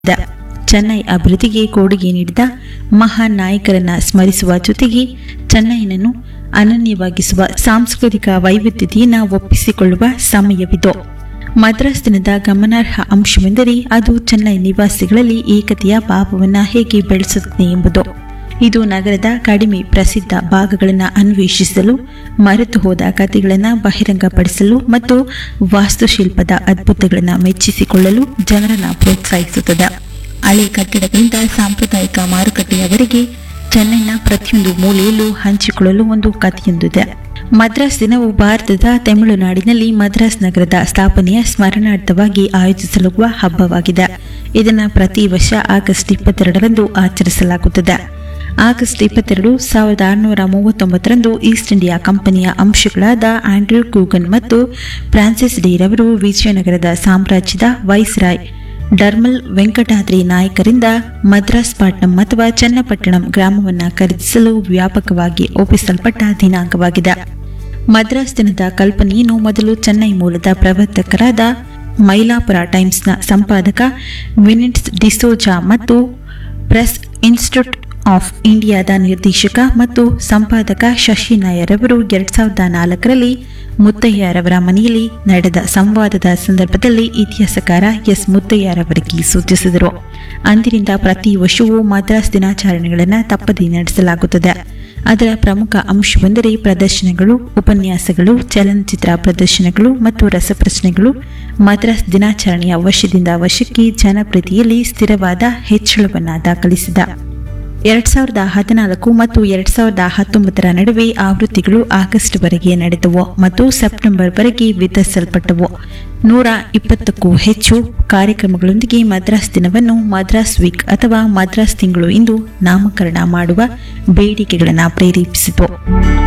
ಚೆನ್ನೈ ಅಭಿವೃದ್ಧಿಗೆ ಕೊಡುಗೆ ನೀಡಿದ ಮಹಾನ್ ನಾಯಕರನ್ನ ಸ್ಮರಿಸುವ ಜೊತೆಗೆ ಚೆನ್ನೈನನ್ನು ಅನನ್ಯವಾಗಿಸುವ ಸಾಂಸ್ಕೃತಿಕ ವೈವಿಧ್ಯತೆಯನ್ನು ಒಪ್ಪಿಸಿಕೊಳ್ಳುವ ಸಮಯವಿದು ಮದ್ರಾಸ್ ದಿನದ ಗಮನಾರ್ಹ ಅಂಶವೆಂದರೆ ಅದು ಚೆನ್ನೈ ನಿವಾಸಿಗಳಲ್ಲಿ ಏಕತೆಯ ಭಾವವನ್ನು ಹೇಗೆ ಬೆಳೆಸುತ್ತದೆ ಎಂಬುದು ಇದು ನಗರದ ಕಡಿಮೆ ಪ್ರಸಿದ್ಧ ಭಾಗಗಳನ್ನು ಅನ್ವೇಷಿಸಲು ಮರೆತು ಹೋದ ಕಥೆಗಳನ್ನು ಬಹಿರಂಗಪಡಿಸಲು ಮತ್ತು ವಾಸ್ತುಶಿಲ್ಪದ ಅದ್ಭುತಗಳನ್ನು ಮೆಚ್ಚಿಸಿಕೊಳ್ಳಲು ಜನರನ್ನು ಪ್ರೋತ್ಸಾಹಿಸುತ್ತದೆ ಹಳೆ ಕಟ್ಟಡಗಳಿಂದ ಸಾಂಪ್ರದಾಯಿಕ ಮಾರುಕಟ್ಟೆಯವರೆಗೆ ಚೆನ್ನೈನ ಪ್ರತಿಯೊಂದು ಮೂಲೆಯಲ್ಲೂ ಹಂಚಿಕೊಳ್ಳಲು ಒಂದು ಕಥೆಯೊಂದಿದೆ ಮದ್ರಾಸ್ ದಿನವು ಭಾರತದ ತಮಿಳುನಾಡಿನಲ್ಲಿ ಮದ್ರಾಸ್ ನಗರದ ಸ್ಥಾಪನೆಯ ಸ್ಮರಣಾರ್ಥವಾಗಿ ಆಯೋಜಿಸಲಾಗುವ ಹಬ್ಬವಾಗಿದೆ ಇದನ್ನು ಪ್ರತಿ ವರ್ಷ ಆಗಸ್ಟ್ ಇಪ್ಪತ್ತೆರಡರಂದು ಆಚರಿಸಲಾಗುತ್ತದೆ ಆಗಸ್ಟ್ ಇಪ್ಪತ್ತೆರಡು ಸಾವಿರದ ಆರುನೂರ ಮೂವತ್ತೊಂಬತ್ತರಂದು ಈಸ್ಟ್ ಇಂಡಿಯಾ ಕಂಪನಿಯ ಅಂಶಗಳಾದ ಆಂಡ್ರ್ಯೂ ಕೂಗನ್ ಮತ್ತು ಫ್ರಾನ್ಸಿಸ್ ಡೇರವರು ವಿಜಯನಗರದ ಸಾಮ್ರಾಜ್ಯದ ವೈಸ್ರಾಯ್ ಡರ್ಮಲ್ ವೆಂಕಟಾದ್ರಿ ನಾಯಕರಿಂದ ಮದ್ರಾಸ್ ಪಟ್ಟಣಂ ಅಥವಾ ಚನ್ನಪಟ್ಟಣಂ ಗ್ರಾಮವನ್ನು ಖರೀದಿಸಲು ವ್ಯಾಪಕವಾಗಿ ಒಪ್ಪಿಸಲ್ಪಟ್ಟ ದಿನಾಂಕವಾಗಿದೆ ಮದ್ರಾಸ್ ದಿನದ ಕಲ್ಪನೆಯನ್ನು ಮೊದಲು ಚೆನ್ನೈ ಮೂಲದ ಪ್ರವರ್ತಕರಾದ ಮೈಲಾಪುರ ಟೈಮ್ಸ್ನ ಸಂಪಾದಕ ವಿನಿಟ್ಸ್ ಡಿಸೋಜಾ ಮತ್ತು ಪ್ರೆಸ್ ಇನ್ಸ್ಟಿಟ್ಯೂಟ್ ಆಫ್ ಇಂಡಿಯಾದ ನಿರ್ದೇಶಕ ಮತ್ತು ಸಂಪಾದಕ ಶಶಿ ನಾಯರ್ ಅವರು ಎರಡ್ ಸಾವಿರದ ನಾಲ್ಕರಲ್ಲಿ ಮುತ್ತಯ್ಯರವರ ಮನೆಯಲ್ಲಿ ನಡೆದ ಸಂವಾದದ ಸಂದರ್ಭದಲ್ಲಿ ಇತಿಹಾಸಕಾರ ಎಸ್ ಮುತ್ತಯ್ಯರವರಿಗೆ ಸೂಚಿಸಿದರು ಅಂದಿನಿಂದ ಪ್ರತಿ ವರ್ಷವೂ ಮದ್ರಾಸ್ ದಿನಾಚರಣೆಗಳನ್ನು ತಪ್ಪದೇ ನಡೆಸಲಾಗುತ್ತದೆ ಅದರ ಪ್ರಮುಖ ಅಂಶವೆಂದರೆ ಪ್ರದರ್ಶನಗಳು ಉಪನ್ಯಾಸಗಳು ಚಲನಚಿತ್ರ ಪ್ರದರ್ಶನಗಳು ಮತ್ತು ರಸಪ್ರಶ್ನೆಗಳು ಮದ್ರಾಸ್ ದಿನಾಚರಣೆಯ ವರ್ಷದಿಂದ ವರ್ಷಕ್ಕೆ ಜನಪ್ರಿಯತೆಯಲ್ಲಿ ಸ್ಥಿರವಾದ ಹೆಚ್ಚಳವನ್ನು ದಾಖಲಿಸಿದ ಎರಡ್ ಸಾವಿರದ ಹದಿನಾಲ್ಕು ಮತ್ತು ಎರಡ್ ಸಾವಿರದ ಹತ್ತೊಂಬತ್ತರ ನಡುವೆ ಆವೃತ್ತಿಗಳು ಆಗಸ್ಟ್ ವರೆಗೆ ನಡೆದವು ಮತ್ತು ಸೆಪ್ಟೆಂಬರ್ ವರೆಗೆ ವಿತರಿಸಲ್ಪಟ್ಟವು ನೂರ ಇಪ್ಪತ್ತಕ್ಕೂ ಹೆಚ್ಚು ಕಾರ್ಯಕ್ರಮಗಳೊಂದಿಗೆ ಮದ್ರಾಸ್ ದಿನವನ್ನು ಮದ್ರಾಸ್ ವೀಕ್ ಅಥವಾ ಮದ್ರಾಸ್ ತಿಂಗಳು ಎಂದು ನಾಮಕರಣ ಮಾಡುವ ಬೇಡಿಕೆಗಳನ್ನು ಪ್ರೇರೇಪಿಸಿತು